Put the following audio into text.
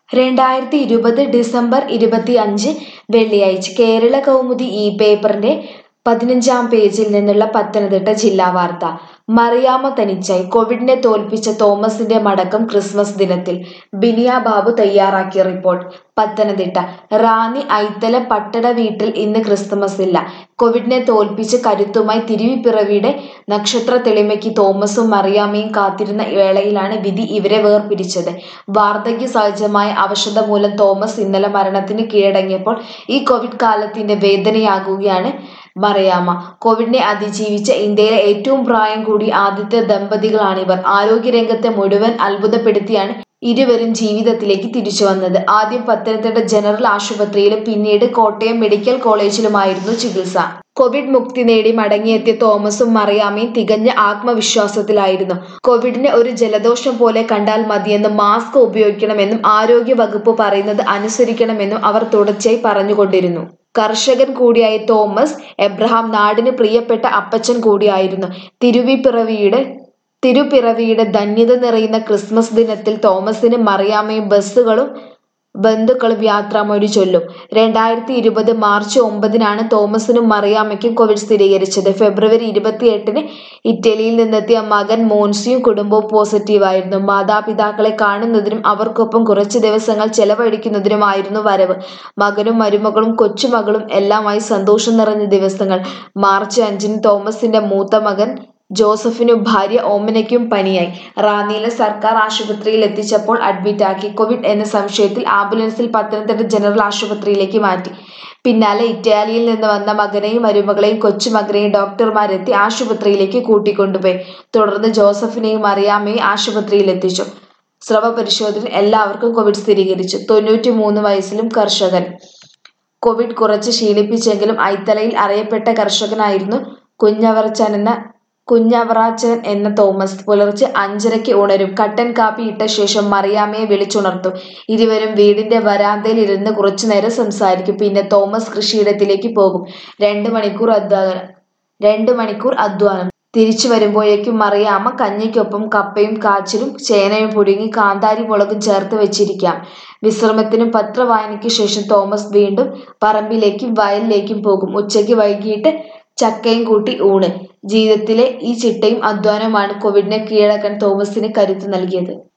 രണ്ടായിരത്തി ഇരുപത് ഡിസംബർ ഇരുപത്തിയഞ്ച് വെള്ളിയാഴ്ച കേരള കൗമുദി ഈ പേപ്പറിന്റെ പതിനഞ്ചാം പേജിൽ നിന്നുള്ള പത്തനംതിട്ട ജില്ലാ വാർത്ത മറിയാമ്മ തനിച്ചായി കോവിഡിനെ തോൽപ്പിച്ച തോമസിന്റെ മടക്കം ക്രിസ്മസ് ദിനത്തിൽ ബിനിയ ബാബു തയ്യാറാക്കിയ റിപ്പോർട്ട് പത്തനംതിട്ട റാന്നി ഐത്തല പട്ടട വീട്ടിൽ ഇന്ന് ക്രിസ്തുമസ് ഇല്ല കോവിഡിനെ തോൽപ്പിച്ച് കരുത്തുമായി തിരുവിപ്പിറവിയുടെ നക്ഷത്ര തെളിമയ്ക്ക് തോമസും മറിയാമ്മയും കാത്തിരുന്ന വേളയിലാണ് വിധി ഇവരെ വേർപിരിച്ചത് വാർദ്ധക്യ സഹജമായ അവശത മൂലം തോമസ് ഇന്നലെ മരണത്തിന് കീഴടങ്ങിയപ്പോൾ ഈ കോവിഡ് കാലത്തിന്റെ വേദനയാകുകയാണ് മറിയാമ്മ കോവിഡിനെ അതിജീവിച്ച ഇന്ത്യയിലെ ഏറ്റവും പ്രായം കൂടി ആദ്യത്തെ ദമ്പതികളാണിവർ ആരോഗ്യരംഗത്തെ മുഴുവൻ അത്ഭുതപ്പെടുത്തിയാണ് ഇരുവരും ജീവിതത്തിലേക്ക് തിരിച്ചു വന്നത് ആദ്യം പത്തനംതിട്ട ജനറൽ ആശുപത്രിയിലും പിന്നീട് കോട്ടയം മെഡിക്കൽ കോളേജിലുമായിരുന്നു ചികിത്സ കോവിഡ് മുക്തി നേടി മടങ്ങിയെത്തിയ തോമസും മറിയാമ്മയും തികഞ്ഞ ആത്മവിശ്വാസത്തിലായിരുന്നു കോവിഡിനെ ഒരു ജലദോഷം പോലെ കണ്ടാൽ മതിയെന്നും മാസ്ക് ഉപയോഗിക്കണമെന്നും ആരോഗ്യ വകുപ്പ് പറയുന്നത് അനുസരിക്കണമെന്നും അവർ തുടർച്ചയായി പറഞ്ഞുകൊണ്ടിരുന്നു കർഷകൻ കൂടിയായ തോമസ് എബ്രഹാം നാടിന് പ്രിയപ്പെട്ട അപ്പച്ചൻ കൂടിയായിരുന്നു തിരുവിപ്പിറവിയുടെ തിരുപ്പിറവിയുടെ ധന്യത നിറയുന്ന ക്രിസ്മസ് ദിനത്തിൽ തോമസിന് മറിയാമ്മയും ബസ്സുകളും ബന്ധുക്കളും യാത്രാമൊഴി ചൊല്ലും രണ്ടായിരത്തി ഇരുപത് മാർച്ച് ഒമ്പതിനാണ് തോമസിനും മറിയാമ്മയ്ക്കും കോവിഡ് സ്ഥിരീകരിച്ചത് ഫെബ്രുവരി ഇരുപത്തിയെട്ടിന് ഇറ്റലിയിൽ നിന്നെത്തിയ മകൻ മോൻസിയും കുടുംബവും പോസിറ്റീവായിരുന്നു മാതാപിതാക്കളെ കാണുന്നതിനും അവർക്കൊപ്പം കുറച്ച് ദിവസങ്ങൾ ചെലവഴിക്കുന്നതിനുമായിരുന്നു വരവ് മകനും മരുമകളും കൊച്ചുമകളും എല്ലാമായി സന്തോഷം നിറഞ്ഞ ദിവസങ്ങൾ മാർച്ച് അഞ്ചിന് തോമസിന്റെ മൂത്ത മകൻ ജോസഫിനും ഭാര്യ ഓമനയ്ക്കും പനിയായി റാന്നിയിലെ സർക്കാർ ആശുപത്രിയിൽ എത്തിച്ചപ്പോൾ അഡ്മിറ്റാക്കി കോവിഡ് എന്ന സംശയത്തിൽ ആംബുലൻസിൽ പത്തനംതിട്ട ജനറൽ ആശുപത്രിയിലേക്ക് മാറ്റി പിന്നാലെ ഇറ്റാലിയിൽ നിന്ന് വന്ന മകനെയും മരുമകളെയും കൊച്ചുമകനെയും ഡോക്ടർമാരെത്തി ആശുപത്രിയിലേക്ക് കൂട്ടിക്കൊണ്ടുപോയി തുടർന്ന് ജോസഫിനെയും അറിയാമ്മയും ആശുപത്രിയിൽ എത്തിച്ചു സ്രവ പരിശോധന എല്ലാവർക്കും കോവിഡ് സ്ഥിരീകരിച്ചു തൊണ്ണൂറ്റി മൂന്ന് വയസ്സിലും കർഷകൻ കോവിഡ് കുറച്ച് ക്ഷീണിപ്പിച്ചെങ്കിലും ഐത്തലയിൽ അറിയപ്പെട്ട കർഷകനായിരുന്നു കുഞ്ഞവറച്ചൻ എന്ന കുഞ്ഞവറാച്ചൻ എന്ന തോമസ് പുലർച്ചെ അഞ്ചരയ്ക്ക് ഉണരും കട്ടൻ കാപ്പി ഇട്ട ശേഷം മറിയാമ്മയെ വിളിച്ചുണർത്തും ഇരുവരും വീടിന്റെ വരാന്തയിൽ ഇരുന്ന് കുറച്ചുനേരം സംസാരിക്കും പിന്നെ തോമസ് കൃഷിയിടത്തിലേക്ക് പോകും രണ്ട് മണിക്കൂർ അധ്വാനം രണ്ട് മണിക്കൂർ അധ്വാനം തിരിച്ചു വരുമ്പോഴേക്കും മറിയാമ്മ കഞ്ഞിക്കൊപ്പം കപ്പയും കാച്ചിലും ചേനയും പുഴുങ്ങി കാന്താരി മുളകും ചേർത്ത് വെച്ചിരിക്കാം വിശ്രമത്തിനും പത്രവായനയ്ക്ക് ശേഷം തോമസ് വീണ്ടും പറമ്പിലേക്കും വയലിലേക്കും പോകും ഉച്ചയ്ക്ക് വൈകിട്ട് ചക്കയും കൂട്ടി ഊണ് ജീവിതത്തിലെ ഈ ചിട്ടയും അധ്വാനവുമാണ് കോവിഡിനെ കീഴടക്കാൻ തോമസിന് കരുത്ത് നൽകിയത്